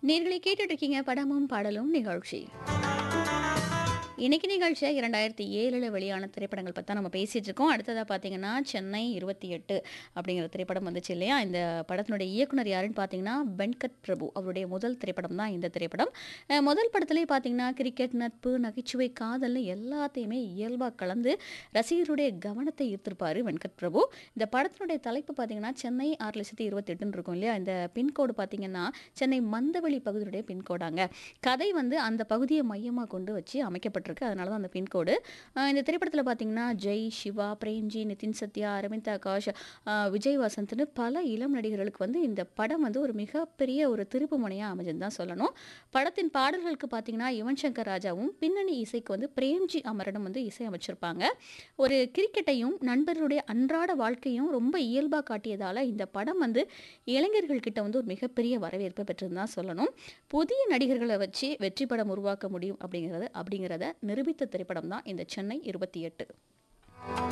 நேர்களை கேட்டுட்டு இருக்கீங்க படமும் பாடலும் நிகழ்ச்சி இன்னைக்கு நிகழ்ச்சியை இரண்டாயிரத்தி ஏழில் வெளியான திரைப்படங்கள் பற்றி நம்ம பேசிகிட்டு இருக்கோம் அடுத்ததாக பார்த்தீங்கன்னா சென்னை இருபத்தி எட்டு அப்படிங்கிற திரைப்படம் வந்துச்சு இல்லையா இந்த படத்தினுடைய இயக்குனர் யாருன்னு பார்த்தீங்கன்னா வெங்கட் பிரபு அவருடைய முதல் திரைப்படம் தான் இந்த திரைப்படம் அஹ் முதல் படத்துலேயே பார்த்தீங்கன்னா கிரிக்கெட் நட்பு நகைச்சுவை காதல்னு எல்லாத்தையுமே இயல்பாக கலந்து ரசிகருடைய கவனத்தை ஈர்த்திருப்பாரு வெங்கட் பிரபு இந்த படத்தினுடைய தலைப்பு பார்த்தீங்கன்னா சென்னை ஆறு லட்சத்தி இருபத்தெட்டுன்னு இருக்கும் இல்லையா இந்த பின்கோடு பார்த்தீங்கன்னா சென்னை மந்தவெளி பகுதியுடைய பின்கோடாங்க கதை வந்து அந்த பகுதியை மையமாக கொண்டு வச்சு அமைக்கப்பட்டிருக்கு அதனால தான் அந்த பின்கோடு அஹ் இந்த திரைப்படத்தில் பார்த்தீங்கன்னா ஜெய் சிவா பிரேம்ஜி நிதின் சத்யா அரவிந்த் ஆகாஷ் அஹ் விஜய் வசந்த்னு பல இளம் நடிகர்களுக்கு வந்து இந்த படம் வந்து ஒரு மிகப்பெரிய ஒரு திருப்பு முனையாக அமைஞ்சதுன்னு தான் சொல்லணும் படத்தின் பாடல்களுக்கு பார்த்தீங்கன்னா யுவன் சங்கர் ராஜாவும் பின்னணி இசைக்கு வந்து பிரேம்ஜி அமரனும் வந்து இசை அமைச்சிருப்பாங்க ஒரு கிரிக்கெட்டையும் நண்பர்களுடைய அன்றாட வாழ்க்கையும் ரொம்ப இயல்பாக காட்டியதால் இந்த படம் வந்து இளைஞர்கள் கிட்ட வந்து ஒரு மிகப்பெரிய வரவேற்பை பெற்றதுன்னு தான் சொல்லணும் புதிய நடிகர்களை வச்சு வெற்றி படம் உருவாக்க முடியும் அப்படிங்கிறது அப்படிங்கிறத நிரூபித்த திரைப்படம் தான் இந்த சென்னை இருபத்தி எட்டு